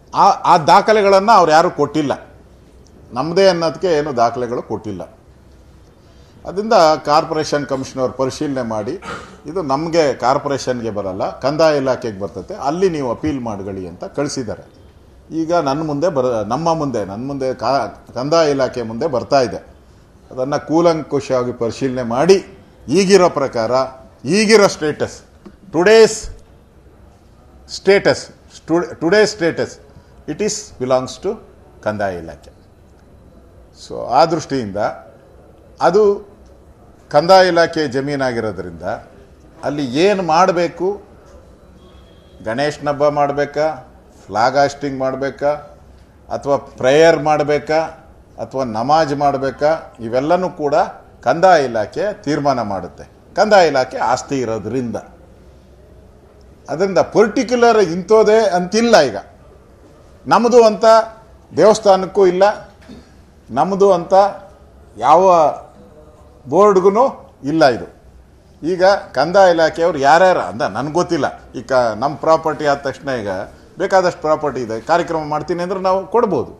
ಆ ಆ ದಾಖಲೆಗಳನ್ನು ಅವ್ರು ಯಾರೂ ಕೊಟ್ಟಿಲ್ಲ ನಮ್ಮದೇ ಅನ್ನೋದಕ್ಕೆ ಏನು ದಾಖಲೆಗಳು ಕೊಟ್ಟಿಲ್ಲ ಅದರಿಂದ ಕಾರ್ಪೊರೇಷನ್ ಕಮಿಷನರ್ ಪರಿಶೀಲನೆ ಮಾಡಿ ಇದು ನಮಗೆ ಕಾರ್ಪೊರೇಷನ್ಗೆ ಬರಲ್ಲ ಕಂದಾಯ ಇಲಾಖೆಗೆ ಬರ್ತತೆ ಅಲ್ಲಿ ನೀವು ಅಪೀಲ್ ಮಾಡ್ಕೊಳ್ಳಿ ಅಂತ ಕಳಿಸಿದ್ದಾರೆ ಈಗ ನನ್ನ ಮುಂದೆ ಬರ ನಮ್ಮ ಮುಂದೆ ನನ್ನ ಮುಂದೆ ಕಾ ಕಂದಾಯ ಇಲಾಖೆ ಮುಂದೆ ಬರ್ತಾ ಇದೆ ಅದನ್ನು ಕೂಲಂಕುಷವಾಗಿ ಪರಿಶೀಲನೆ ಮಾಡಿ ಈಗಿರೋ ಪ್ರಕಾರ ಈಗಿರೋ status today's status today status it is belongs to ಕಂದಾಯ ಇಲಾಖೆ ಸೊ ಆ ದೃಷ್ಟಿಯಿಂದ ಅದು ಕಂದಾಯ ಇಲಾಖೆ ಜಮೀನಾಗಿರೋದ್ರಿಂದ ಅಲ್ಲಿ ಏನು ಮಾಡಬೇಕು ಗಣೇಶನ ಹಬ್ಬ ಮಾಡಬೇಕಾ ಫ್ಲಾಗ್ ಹಾಸ್ಟಿಂಗ್ ಮಾಡಬೇಕಾ ಅಥವಾ ಪ್ರೇಯರ್ ಮಾಡಬೇಕಾ ಅಥವಾ ನಮಾಜ್ ಮಾಡಬೇಕಾ ಇವೆಲ್ಲನೂ ಕೂಡ ಕಂದಾಯ ಇಲಾಖೆ ತೀರ್ಮಾನ ಮಾಡುತ್ತೆ ಕಂದಾಯ ಇಲಾಖೆ ಆಸ್ತಿ ಇರೋದ್ರಿಂದ ಅದರಿಂದ ಪರ್ಟಿಕ್ಯುಲರ್ ಇಂಥೋದೇ ಅಂತಿಲ್ಲ ಈಗ ನಮ್ಮದು ಅಂತ ದೇವಸ್ಥಾನಕ್ಕೂ ಇಲ್ಲ ನಮ್ಮದು ಅಂತ ಯಾವ ಬೋರ್ಡ್ಗೂ ಇಲ್ಲ ಇದು ಈಗ ಕಂದಾಯ ಇಲಾಖೆಯವ್ರು ಯಾರ್ಯಾರು ಅಂದ ನನಗೆ ಗೊತ್ತಿಲ್ಲ ಈಗ ನಮ್ಮ ಪ್ರಾಪರ್ಟಿ ಆದ ತಕ್ಷಣ ಈಗ ಬೇಕಾದಷ್ಟು ಪ್ರಾಪರ್ಟಿ ಇದೆ ಕಾರ್ಯಕ್ರಮ ಮಾಡ್ತೀನಿ ಅಂದ್ರೆ ನಾವು ಕೊಡ್ಬೋದು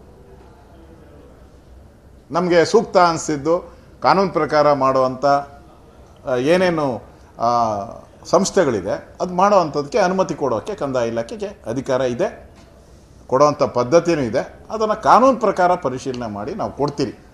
ನಮಗೆ ಸೂಕ್ತ ಅನಿಸಿದ್ದು ಕಾನೂನು ಪ್ರಕಾರ ಮಾಡುವಂಥ ಆ, ಏನೇನು ಆ, ಸಂಸ್ಥೆಗಳಿದೆ ಅದು ಮಾಡೋವಂಥದ್ದಕ್ಕೆ ಅನುಮತಿ ಕೊಡೋಕ್ಕೆ ಕಂದಾಯ ಇಲಾಖೆಗೆ ಅಧಿಕಾರ ಇದೆ ಕೊಡುವಂಥ ಪದ್ಧತಿನೂ ಇದೆ ಅದನ್ನು ಕಾನೂನು ಪ್ರಕಾರ ಪರಿಶೀಲನೆ ಮಾಡಿ ನಾವು ಕೊಡ್ತೀರಿ